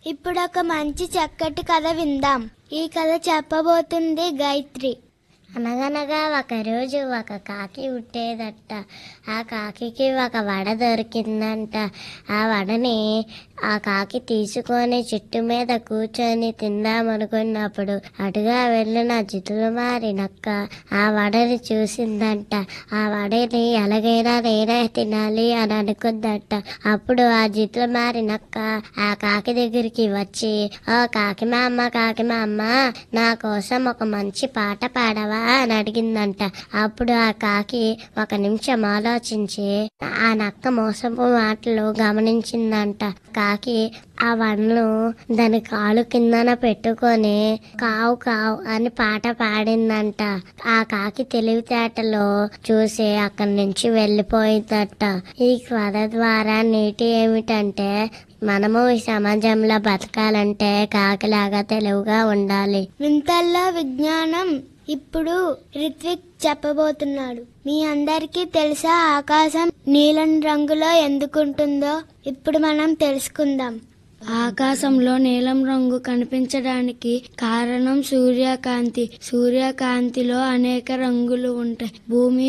ఇప్పుడు ఒక మంచి చక్కటి కథ విందాం ఈ కథ చెప్పబోతుంది గాయత్రి అనగనగా ఒకరోజు ఒక కాకి ఉండేదట ఆ కాకికి ఒక వడ దొరికిందంట ఆ వడని ఆ కాకి తీసుకొని చెట్టు మీద కూర్చొని తిందామనుకున్నప్పుడు అటుగా వెళ్ళిన జితులు మారి నక్క ఆ వడని చూసిందంట ఆ వడని ఎలాగైనా నేనే తినాలి అని అనుకుందంట అప్పుడు ఆ జితులు మారి నక్క ఆ కాకి దగ్గరికి వచ్చి ఓ కాకి మా అమ్మ కాకి మా అమ్మ నా కోసం ఒక మంచి పాట పాడవా అని అడిగిందంట అప్పుడు ఆ కాకి ఒక నిమిషం ఆలోచించి ఆ నక్క మోసపు మాటలు గమనించిందంట కాకి ఆ వనలు దాని కాలు కిందన పెట్టుకొని కావు కావు అని పాట పాడిందంట ఆ కాకి తెలివితేటలో చూసి అక్కడి నుంచి వెళ్ళిపోయిందట ఈ కథ ద్వారా నీటి ఏమిటంటే మనము ఈ సమాజంలో బతకాలంటే కాకిలాగా తెలివిగా ఉండాలి వింతల్లో విజ్ఞానం ఇప్పుడు రిత్విక్ చెప్పబోతున్నాడు మీ అందరికీ తెలుసా ఆకాశం నీలం రంగులో ఎందుకుంటుందో ఇప్పుడు మనం తెలుసుకుందాం ఆకాశంలో నీలం రంగు కనిపించడానికి కారణం సూర్యకాంతి సూర్యకాంతిలో అనేక రంగులు ఉంటాయి భూమి